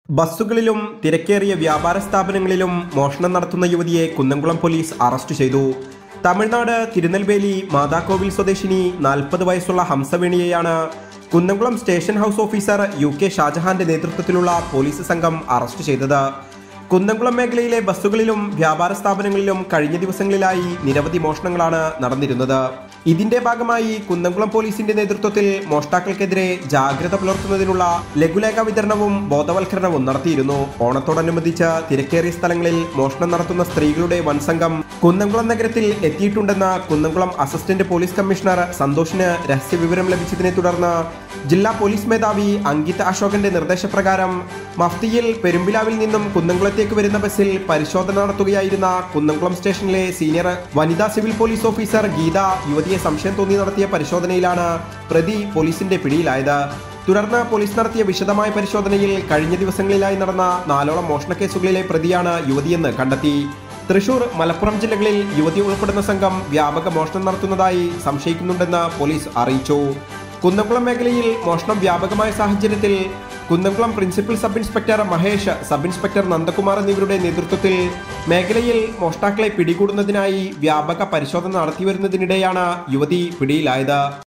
ബസ്സുകളിലും തിരക്കേറിയ വ്യാപാര സ്ഥാപനങ്ങളിലും മോഷണം നടത്തുന്ന യുവതിയെ കുന്നംകുളം പോലീസ് അറസ്റ്റ് ചെയ്തു തമിഴ്നാട് തിരുനെൽവേലി മാതാക്കോവിൽ സ്വദേശിനി നാൽപ്പത് വയസ്സുള്ള ഹംസവേണിയെയാണ് Kunnamkulam station house officer U K ഷാജഹാന്റെ നേതൃത്വത്തിലുള്ള പോലീസ് സംഘം അറസ്റ്റ് ചെയ്തത് കുന്നംകുളം മേഖലയിലെ ബസ്സുകളിലും വ്യാപാര സ്ഥാപനങ്ങളിലും കഴിഞ്ഞ ദിവസങ്ങളിലായി നിരവധി മോഷണങ്ങളാണ് നടന്നിരുന്നത് ഇതിന്റെ ഭാഗമായി കുന്നംകുളം പോലീസിന്റെ നേതൃത്വത്തിൽ മോഷ്ടാക്കൾക്കെതിരെ ജാഗ്രത പുലർത്തുന്നതിനുള്ള ലഘുലേഖ വിതരണവും ബോധവൽക്കരണവും നടത്തിയിരുന്നു ഓണത്തോടനുബന്ധിച്ച് തിരക്കേറിയ സ്ഥലങ്ങളിൽ മോഷണം നടത്തുന്ന സ്ത്രീകളുടെ വൻ സംഘം കുന്നംകുളം നഗരത്തിൽ എത്തിയിട്ടുണ്ടെന്ന് കുന്നംകുളം അസിസ്റ്റന്റ് പോലീസ് കമ്മീഷണർ സന്തോഷിന് രഹസ്യവിവരം ലഭിച്ചതിനെ തുടർന്ന് ജില്ലാ പോലീസ് മേധാവി അങ്കിത് അശോകന്റെ നിർദ്ദേശപ്രകാരം മഫ്തിയിൽ പെരുമ്പിലാവിൽ നിന്നും കുന്നംകുളത്തേക്ക് വരുന്ന ബസ്സിൽ പരിശോധന നടത്തുകയായിരുന്ന കുന്നംകുളം സ്റ്റേഷനിലെ സീനിയർ വനിതാ സിവിൽ പോലീസ് ഓഫീസർ ഗീത യുവതിയെ സംശയം തോന്നി നടത്തിയ പരിശോധനയിലാണ് പ്രതി പോലീസിന്റെ പിടിയിലായത് തുടർന്ന് പോലീസ് നടത്തിയ വിശദമായ പരിശോധനയിൽ കഴിഞ്ഞ ദിവസങ്ങളിലായി നടന്ന നാലോളം മോഷണ കേസുകളിലെ പ്രതിയാണ് യുവതിയെന്ന് കണ്ടെത്തി തൃശൂർ മലപ്പുറം ജില്ലകളിൽ യുവതി ഉൾപ്പെടുന്ന സംഘം വ്യാപക മോഷണം നടത്തുന്നതായി സംശയിക്കുന്നുണ്ടെന്ന് പോലീസ് അറിയിച്ചു കുന്നംകുളം മേഖലയിൽ മോഷണം വ്യാപകമായ സാഹചര്യത്തിൽ Kunnamkulam principal sub inspector Mahesh sub inspector Nandakumar എന്നിവരുടെ നേതൃത്വത്തിൽ മേഖലയിൽ മോഷ്ടാക്കളെ പിടികൂടുന്നതിനായി വ്യാപക പരിശോധന നടത്തിവരുന്നതിനിടെയാണ് യുവതി പിടിയിലായത്